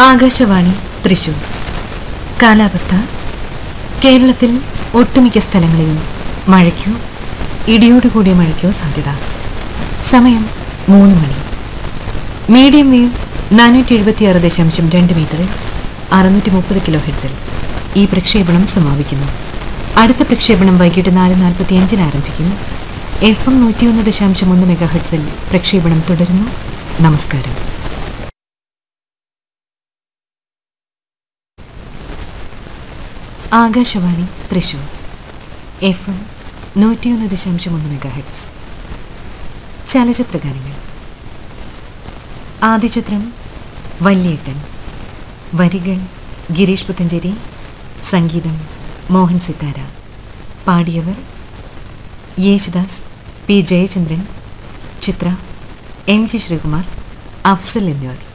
ആകാശവാണി തൃശൂർ കാലാവസ്ഥ കേരളത്തിൽ ഒട്ടുമിക്ക സ്ഥലങ്ങളിലും മഴയ്ക്കോ ഇടിയോടുകൂടിയ മഴയ്ക്കോ സാധ്യത സമയം മൂന്ന് മണി മീഡിയം വേവ് നാനൂറ്റി എഴുപത്തിയാറ് ദശാംശം രണ്ട് മീറ്ററിൽ അറുന്നൂറ്റി മുപ്പത് കിലോ ഹെഡ്സിൽ ഈ പ്രക്ഷേപണം സമാപിക്കുന്നു അടുത്ത പ്രക്ഷേപണം വൈകിട്ട് നാല് നാൽപ്പത്തി അഞ്ചിന് ആരംഭിക്കും എഫ് എം നൂറ്റിയൊന്ന് ദശാംശം ഒന്ന് മെഗാ ഹെഡ്സിൽ പ്രക്ഷേപണം തുടരുന്നു നമസ്കാരം ആകാശവാണി തൃശൂർ എഫ് എം നൂറ്റിയൊന്ന് ദശാംശം ഒന്ന് മെഗാ ഹെഡ്സ് ചലച്ചിത്ര ഗാനങ്ങൾ ആദ്യ ചിത്രം വല്യേട്ടൻ വരികൾ ഗിരീഷ് പുത്തഞ്ചേരി സംഗീതം മോഹൻ സിത്താര പാടിയവർ Yesudas P Jayachandran Chithra M G Sreekumar Afsal എന്നിവർ